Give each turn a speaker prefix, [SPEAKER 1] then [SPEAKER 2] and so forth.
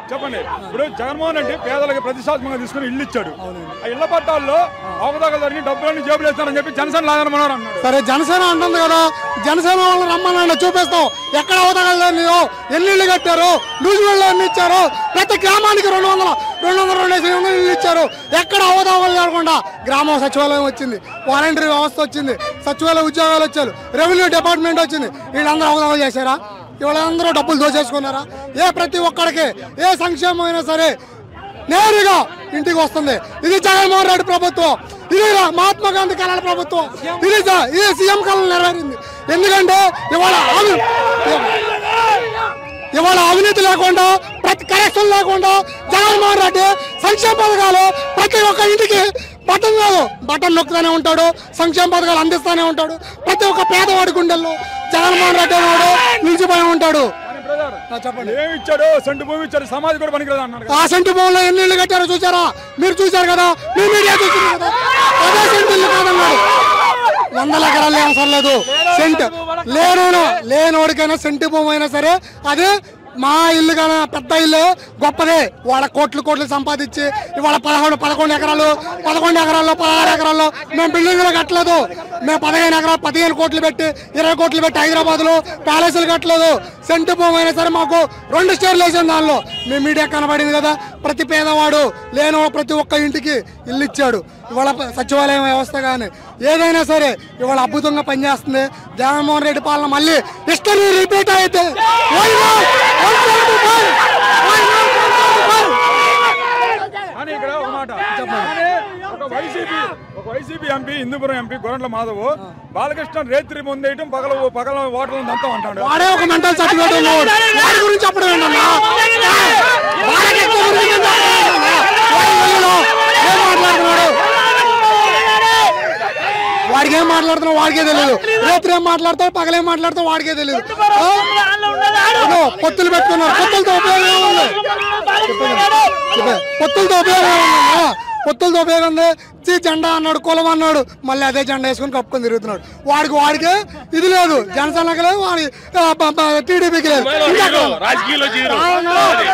[SPEAKER 1] చెప్పండి ఇప్పుడు జగన్మోహన్ రెడ్డి పేదలకు ప్రతిష్టాత్మకంగా తీసుకుని ఇల్లు ఇచ్చాడు ఆ ఇళ్ల పట్టాల్లో అవకతవకలు జరిగి డబ్బులన్నీ జేబులు వేస్తారని చెప్పి జనసేన లాగనమన్నారు అన్నాడు
[SPEAKER 2] సరే జనసేన అంటుంది కదా జనసేన వాళ్ళని రమ్మనండి చూపిస్తాం ఎక్కడ అవతగలదు మీరు ఎన్ని ఇళ్ళు కట్టారు నూజివీడులో ఎన్ని ఇచ్చారు ప్రతి గ్రామానికి రెండు వందల రెండు వందల రెండు వేల వందలు ఇల్లు ఇచ్చారు ఎక్కడ అవతగలు లేకుండా గ్రామ సచివాలయం వచ్చింది వాలంటరీ వ్యవస్థ వచ్చింది సచివాలయ ఉద్యోగాలు వచ్చారు రెవెన్యూ డిపార్ట్మెంట్ వచ్చింది వీళ్ళందరూ అవతగలు చేశారా వీళ్ళందరూ డబ్బులు దోచేసుకున్నారా ఏ ప్రతి ఒక్కడికి ఏ సంక్షేమం అయినా సరే నేరుగా ఇంటికి వస్తుంది ఇది జగన్మోహన్ రెడ్డి ప్రభుత్వం ఇది మహాత్మా గాంధీ కళల ప్రభుత్వం ఇది జ- ఇది సీఎం కళలు నెరవేరింది ఎందుకంటే ఇవాళ అవి- ఇవాళ అవినీతి లేకుండా ప్రతి కరెక్షన్ లేకుండా జగన్మోహన్ రెడ్డి సంక్షేమ పథకాలు ప్రతి ఒక్క ఇంటికి బటన్ కాదు బటన్ నొక్కుతూనే ఉంటాడు సంక్షేమ పథకాలు అందిస్తూనే ఉంటాడు ప్రతి ఒక్క పేదవాడి గుండెల్లో జగన్మోహన్ రెడ్డి అనేవాడు నిలిచిపోయి ఉంటాడు
[SPEAKER 1] కానీ బ్రదర్
[SPEAKER 2] ఆ, చెప్పండి
[SPEAKER 1] ఏమి ఇచ్చాడు సెంటు భూమి ఇచ్చాడు సమాధి కూడా పనికిరాదు అన్నాడు కదా.
[SPEAKER 2] ఆ సెంటు భూమిలో ఎన్ని ఇళ్ళు కట్టారో చూసారా మీరు చూసారు కదా మీ మీడియా చూసింది కదా అదే సెంటు ఇల్లు కాదన్నాడు వందల ఎకరాలు అవసరం లేదు సెంట్ లేనోడు లేనోడికైనా సెంటు భూమి అయినా సరే అదే మా ఇల్లు కానీ పెద్ద ఇల్లు గొప్పదే వాళ్ళ కోట్లు కోట్లు సంపాదించి ఇవాళ పదకొండు పదకొండు ఎకరాలు పదకొండు ఎకరాల్లో పదహారు ఎకరాల్లో మేము బిల్డింగ్లు కట్టలేదు మేము పదిహేను ఎకరాలు పదిహేను కోట్లు పెట్టి ఇరవై కోట్లు పెట్టి హైదరాబాద్లో ప్యాలెస్లు కట్టలేదు సెంటు భూమి అయినా సరే మాకు రెండు స్టేర్లు వేసాం దానిలో మీ మీడియా కనబడింది కదా ప్రతి పేదవాడు లేని ప్రతి ఒక్క ఇంటికి ఇల్లు ఇచ్చాడు ఇవాళ ప- సచివాలయం వ్యవస్థ కానీ ఏదైనా సరే ఇవాళ అద్భుతంగా పనిచేస్తుంది జగన్మోహన్ రెడ్డి పాలన మళ్ళీ హిస్టరీ రిపీట్ అయితే Why not? 175? Why not 175?
[SPEAKER 1] కానీ ఇక్కడ ఒక మాట కానీ ఒక వైసీపీ ఒక YCP MP Hindupuram MP Gorantla Madhav Balakrishna రేత్రి ముందేయటం పగల పగల ఓటర్లను దంతం అంటాడు
[SPEAKER 2] వాడే ఒక మెంటల్ సర్టిఫికేట్ ఉన్నవాడు వాడి గురించి చెప్పడం ఏంటన్నా వాడికి ఎక్కువ గురించి ఏం చెప్పడం ఏంటన్నా? వాడి గల్లీలో ఏం మాట్లాడుతున్నాడు వాడికి ఏం మాట్లాడుతున్నావు వాడికే తెలియదు రేత్రి ఏం మాట్లాడతావు పగలేం మాట్లాడతావు వాడికే తెలియదు ఆ? ఇదిగో, పొత్తులు పెట్టుకున్నారు పొత్తులతో ఉపయోగం ఏముంది చెప్పే, పొత్తులతో ఉపయోగం ఏముందన్నా? పొత్తులతో ఉపయోగం ఉంది చీ జెండా అన్నాడు కులం అన్నాడు మళ్ళీ అదే జెండా వేసుకొని కప్పుకొని తిరుగుతున్నాడు వాడికి వాడికే ఇది లేదు జనసేనకి లేదు వాడి టీడీపీకి లేదు ఇంకా
[SPEAKER 3] రాజకీయాల్లో జీరో
[SPEAKER 2] అవును.